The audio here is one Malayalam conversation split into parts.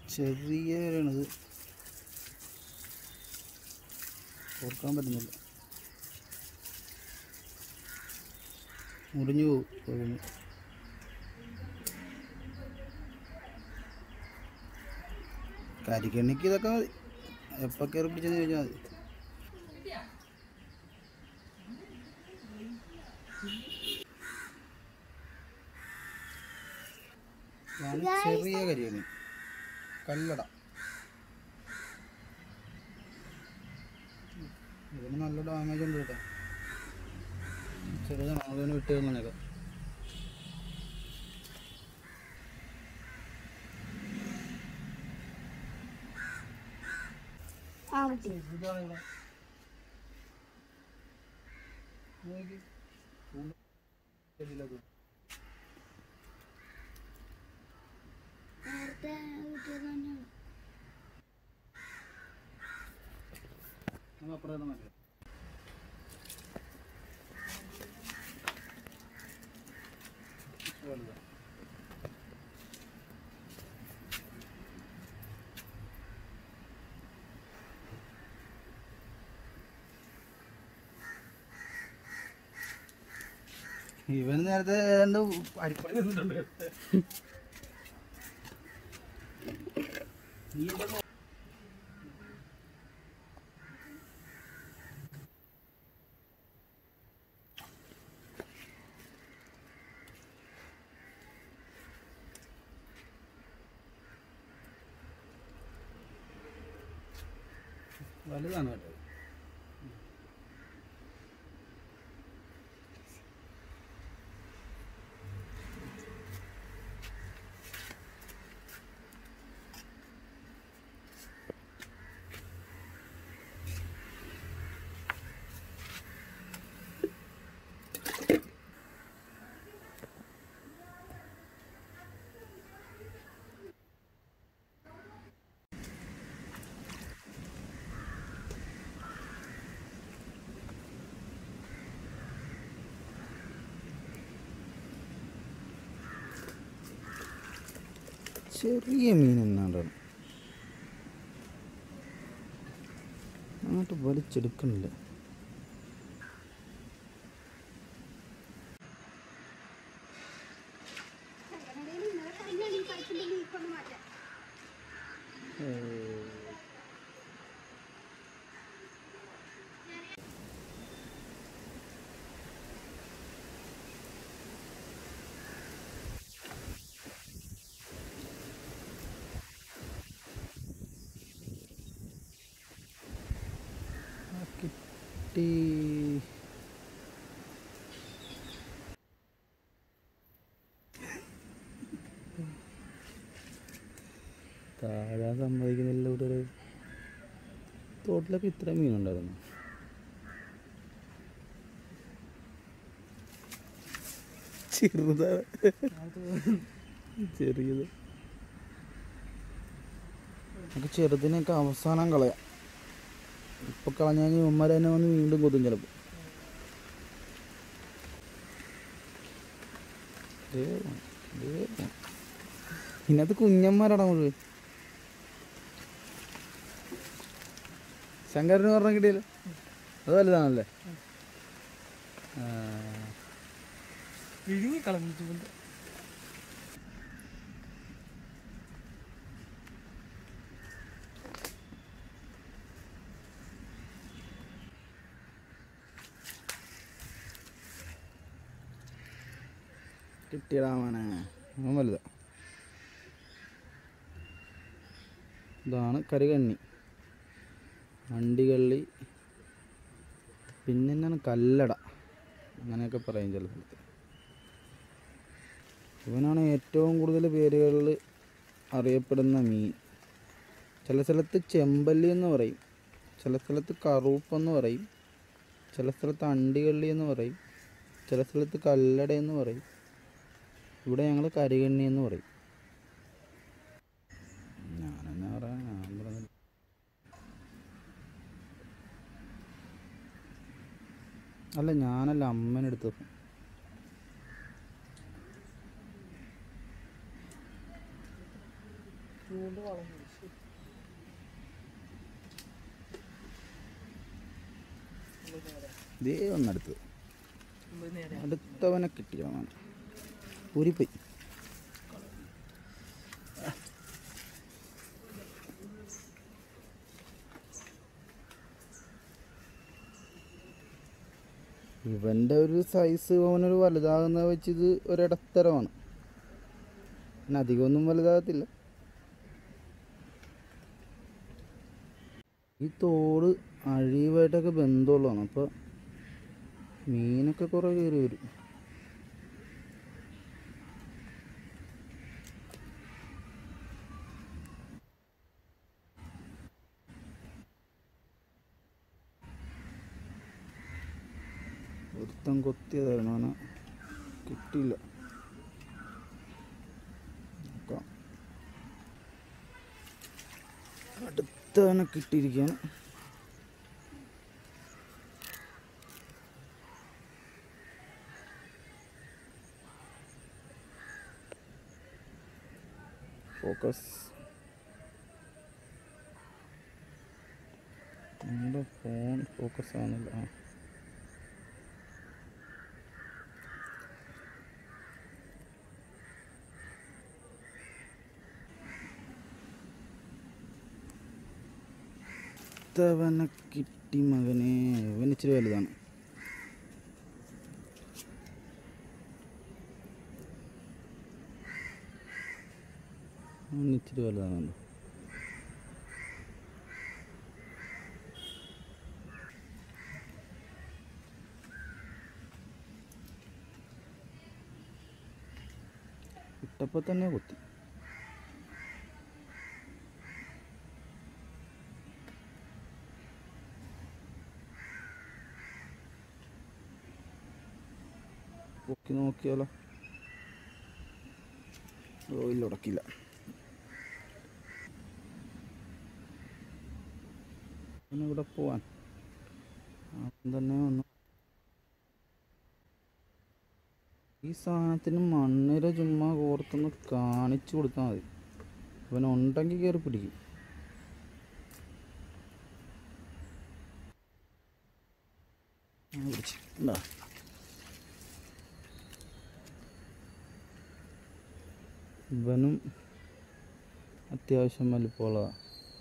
ചെറിയ വരെയാണിത് ഓർക്കാൻ പറ്റുന്നില്ല മുറിഞ്ഞു പോകും കൊഴുന്ന്. കരിക്കണ്ണിക്ക് ഇതൊക്കെ മതി എപ്പോൾ കയറി പിടിച്ചെന്ന് ചോദിച്ചാൽ മതി ഇതാണ് ചെറിയ കരിക്കണ്ണി കല്ലട ഇതിന് നല്ല ഡാമേജ് ഉണ്ട് കേട്ടോ ചെറുതാണ് അതിന് വിട്ട് തന്നേക്കാം ആ കിട്ടി ഇതാണ് ഇവിടെ നോക്കി ചൂണ്ട ഇതിലത്. നേരത്തെ കിട്ടിയത് തന്നെയാണ് നമുക്ക് അപ്പുറം മതി വലുതാ ഇവൻ നേരത്തെ ഏതാണ്ട് അരിപ്പണി നിന്നിട്ടുണ്ട് നീ എന്താ നോ- വലുതാണ് കേട്ടോ ചെറിയ മീൻ എന്നാണ് അങ്ങോട്ട് വലിച്ചെടുക്കണില്ല കിട്ടി താഴാൻ സമ്മതിക്കുന്നില്ല ഇവിടെ ഒരു തോട്ടിലൊക്കെ ഇത്ര മീനുണ്ടായിരുന്നു ചെറുതാണ് ചെറിയത് നമുക്ക് ചെറുതിനൊക്കെ അവസാനം കളയാം ഇപ്പൊ കളഞ്ഞു കഴിഞ്ഞാൽ ഉമ്മര തന്നെ വന്ന് വീണ്ടും കൊതും ചിലപ്പോൾ ഇതിനകത്ത് കുഞ്ഞന്മാരാടാ മുഴുവൻ ശങ്കരന് പറഞ്ഞ കിട്ടിയല്ലോ അത് വലുതാണല്ലേ ആ, വിഴുങ്ങി കളഞ്ഞിട്ടുണ്ട് കിട്ടിയടാ മോനെ അവൻ വലുതാ ഇതാണ് കരുകണ്ണി അണ്ടികള്ളി പിന്നെ എന്നാണ് കല്ലട അങ്ങനെയൊക്കെ പറയും ചില സ്ഥലത്ത് ഇവനാണ് ഏറ്റവും കൂടുതൽ പേരുകളിൽ അറിയപ്പെടുന്ന മീൻ ചില സ്ഥലത്ത് ചെമ്പല്ലി എന്ന് പറയും ചില സ്ഥലത്ത് കറൂപ്പെന്ന് പറയും ചില സ്ഥലത്ത് അണ്ടികള്ളി എന്ന് പറയും ചില സ്ഥലത്ത് കല്ലട എന്ന് പറയും ഇവിടെ ഞങ്ങൾ കരികണ്ണി എന്ന് പറയും ഞാനെന്നാ പറയാ ഞാൻ പറഞ്ഞില്ല അല്ല ഞാനല്ല അമ്മനെടുത്ത് ചൂണ്ട് വളഞ്ഞു ശ്ശി. നമ്മള് നേരെ ഇതേ ഒന്നടുത്ത് നമ്മള് നേരെ അടുത്തവനെ കിട്ടിയവനാണ് ഊരിപ്പോയി ഇവൻ്റെ ഒരു സൈസ് അവനൊരു വലുതാകുന്ന വെച്ച് ഇത് ഒരിടത്തരമാണ് പിന്നെ അധികമൊന്നും വലുതാകത്തില്ല ഈ തോട് അഴിവായിട്ടൊക്കെ ബന്ധമുള്ളതാണ് അപ്പോൾ മീനൊക്കെ കുറേ കയറി വരും ഒരുത്തൻ കൊത്തിയതായിരുന്നു അവനെ കിട്ടിയില്ല നോക്കാം അടുത്തവനെ കിട്ടിയിരിക്കുകയാണ് ഫോക്കസ് എൻ്റെ ഫോൺ ഫോക്കസ് ആവുന്നില്ല ആ ഇത്തവനെ കിട്ടി മകനെ ഇവൻ ഇച്ചിരി വലുതാണ് അവൻ ഇച്ചിരി വലുതാണ് ഇട്ടപ്പോൾ തന്നെ കുത്തി പൊക്കി നോക്കിയാലോ ഓ ഇല്ല ഉടക്കില്ല പിന്നെ ഇവിടെ പോവാൻ ആദ്യം തന്നെ വന്നു ഈ സാധനത്തിന് മണ്ണിര ചുമ്മാ കോർത്തൊന്ന് കാണിച്ചു കൊടുത്താൽ മതി അവനുണ്ടെങ്കിൽ കയറി പിടിക്കും ആ, പിടിച്ച്. ഇണ്ടാ. ഇവനും അത്യാവശ്യം വലിപ്പമുള്ളതാണ്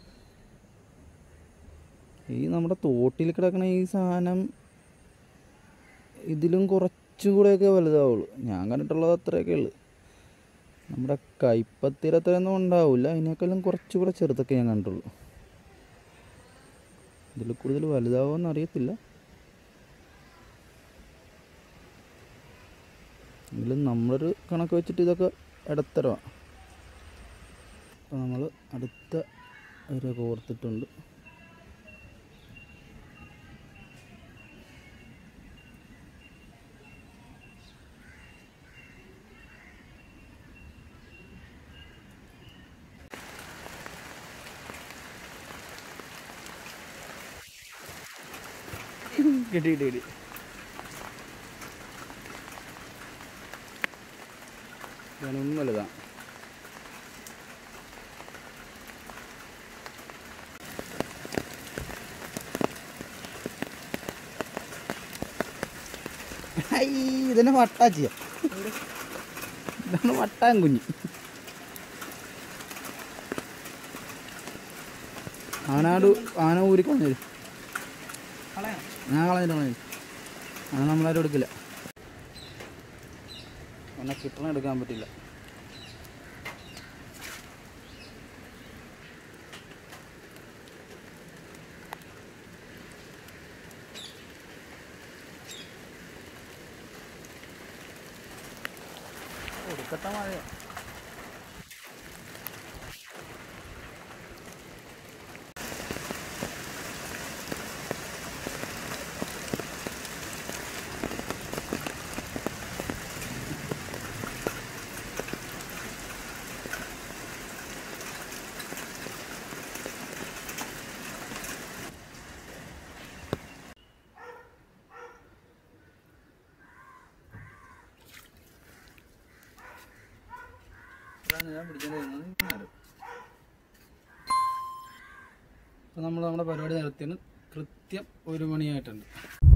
ഈ നമ്മുടെ തോട്ടിൽ കിടക്കണ ഈ സാധനം ഇതിലും കുറച്ചും കൂടെയൊക്കെ വലുതാവുള്ളൂ ഞാൻ കണ്ടിട്ടുള്ളത് അത്രയൊക്കെ ഉള്ളു നമ്മുടെ കൈപ്പത്തിര അത്രയൊന്നും ഉണ്ടാവില്ല അതിനേക്കാളും കുറച്ചുകൂടെ ചെറുതൊക്കെ ഞാൻ കണ്ടുള്ളൂ ഇതിൽ കൂടുതൽ വലുതാവുമെന്ന് അറിയത്തില്ല എങ്കിലും നമ്മളൊരു കണക്ക് വെച്ചിട്ട് ഇതൊക്കെ ഇടത്തരമാണ് അപ്പോൾ നമ്മൾ അടുത്ത ഒരു കോർത്തിട്ടുണ്ട് കിട്ടി കിട്ടി കിട്ടി ഇവനും വലുതാ ഹൈ, ഇതിനെ വട്ടാ ചെയ്യാം ഇതാണ് വട്ടാൻ കുഞ്ഞ് ആനാട് ആന ഊരി കളഞ്ഞു കളയാം ഞാൻ കളഞ്ഞിട്ട് കളഞ്ഞു അത് നമ്മളാരും എടുക്കില്ല എന്നെ കിട്ടണ എടുക്കാൻ പറ്റില്ല കൊടുക്കട്ടെ മഴ ഞാൻ പിടിച്ചോണ്ടിരുന്നത് അപ്പോൾ നമ്മൾ നമ്മുടെ പരിപാടി നിർത്തിയാണ് കൃത്യം ഒരു മണിയായിട്ടുണ്ട്